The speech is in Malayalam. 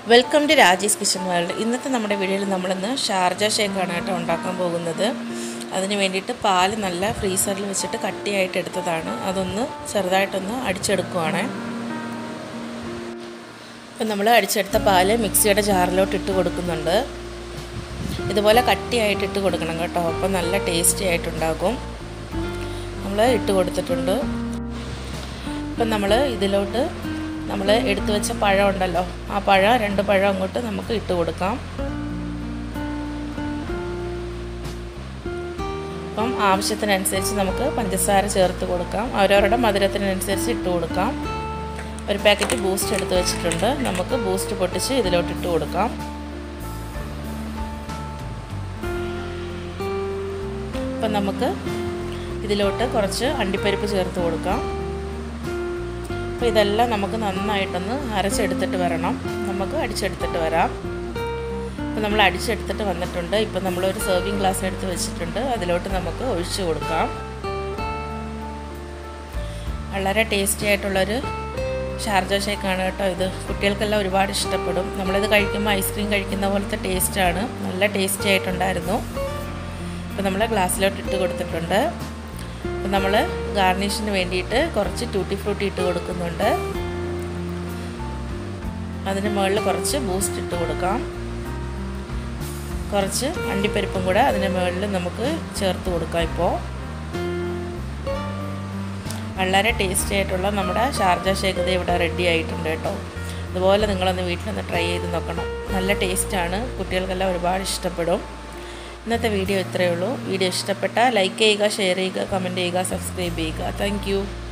welcome to Rajis kitchen world ഇന്നത്തെ നമ്മുടെ വീഡിയോയിൽ നമ്മളിന്ന് ഷാർജ ഷേക്കാണ് കേട്ടോ ഉണ്ടാക്കാൻ പോകുന്നത് അതിന് വേണ്ടിയിട്ട് പാല് നല്ല ഫ്രീസറിൽ വെച്ചിട്ട് കട്ടിയായിട്ട് എടുത്തതാണ് അതൊന്ന് ചെറുതായിട്ടൊന്ന് അടിച്ചെടുക്കുവാണ് ഇപ്പം നമ്മൾ അടിച്ചെടുത്ത പാല് മിക്സിയുടെ ജാറിലോട്ട് ഇട്ട് കൊടുക്കുന്നുണ്ട് ഇതുപോലെ കട്ടിയായിട്ട് ഇട്ട് കൊടുക്കണം കേട്ടോ അപ്പോൾ നല്ല ടേസ്റ്റി ആയിട്ടുണ്ടാകും നമ്മൾ ഇട്ട് കൊടുത്തിട്ടുണ്ട് ഇപ്പം നമ്മൾ ഇതിലോട്ട് നമ്മൾ എടുത്തു വെച്ച പഴം ഉണ്ടല്ലോ ആ പഴം രണ്ട് പഴം അങ്ങോട്ട് നമുക്ക് ഇട്ട് കൊടുക്കാം അപ്പം ആവശ്യത്തിനനുസരിച്ച് നമുക്ക് പഞ്ചസാര ചേർത്ത് കൊടുക്കാം അവരവരുടെ മധുരത്തിനനുസരിച്ച് ഇട്ട് കൊടുക്കാം ഒരു പാക്കറ്റ് ബൂസ്റ്റ് എടുത്ത് വെച്ചിട്ടുണ്ട് നമുക്ക് ബൂസ്റ്റ് പൊട്ടിച്ച് ഇതിലോട്ട് ഇട്ട് കൊടുക്കാം അപ്പം നമുക്ക് ഇതിലോട്ട് കുറച്ച് അണ്ടിപ്പരിപ്പ് ചേർത്ത് കൊടുക്കാം അപ്പോൾ ഇതെല്ലാം നമുക്ക് നന്നായിട്ടൊന്ന് അരച്ചെടുത്തിട്ട് വരണം നമുക്ക് അടിച്ചെടുത്തിട്ട് വരാം അപ്പോൾ നമ്മൾ അടിച്ചെടുത്തിട്ട് വന്നിട്ടുണ്ട് ഇപ്പോൾ നമ്മളൊരു സെർവിങ് ഗ്ലാസ് എടുത്ത് വെച്ചിട്ടുണ്ട് അതിലോട്ട് നമുക്ക് ഒഴിച്ചു കൊടുക്കാം വളരെ ടേസ്റ്റി ആയിട്ടുള്ളൊരു ഷാർജ ഷേക്കാണ് കേട്ടോ ഇത് കുട്ടികൾക്കെല്ലാം ഒരുപാട് ഇഷ്ടപ്പെടും നമ്മളിത് കഴിക്കുമ്പോൾ ഐസ്ക്രീം കഴിക്കുന്ന പോലത്തെ ടേസ്റ്റാണ് നല്ല ടേസ്റ്റി ആയിട്ടുണ്ടായിരുന്നു അപ്പോൾ നമ്മൾ ഗ്ലാസ്സിലോട്ട് ഇട്ട് കൊടുത്തിട്ടുണ്ട് അപ്പോൾ നമ്മൾ ഗാർണിഷിന് വേണ്ടിയിട്ട് കുറച്ച് ടൂട്ടി ഫ്രൂട്ടി ഇട്ട് കൊടുക്കുന്നുണ്ട് അതിന് മുകളിൽ കുറച്ച് ബൂസ്റ്റ് ഇട്ട് കൊടുക്കാം കുറച്ച് അണ്ടിപ്പരിപ്പും കൂടെ അതിന് മുകളിൽ നമുക്ക് ചേർത്ത് കൊടുക്കാം ഇപ്പോൾ വളരെ ടേസ്റ്റി ആയിട്ടുള്ള നമ്മുടെ ഷാർജ ഷേക്ക് ഇവിടെ റെഡി ആയിട്ടുണ്ട് കേട്ടോ അതുപോലെ നിങ്ങളൊന്ന് വീട്ടിലൊന്ന് ട്രൈ ചെയ്ത് നോക്കണം നല്ല ടേസ്റ്റാണ് കുട്ടികൾക്കെല്ലാം ഒരുപാട് ഇഷ്ടപ്പെടും ഇന്നത്തെ വീഡിയോ ഇത്രയേ ഉള്ളൂ വീഡിയോ ഇഷ്ടപ്പെട്ടാൽ ലൈക്ക് ചെയ്യുക ഷെയർ ചെയ്യുക കമൻറ്റ് ചെയ്യുക സബ്സ്ക്രൈബ് ചെയ്യുക താങ്ക്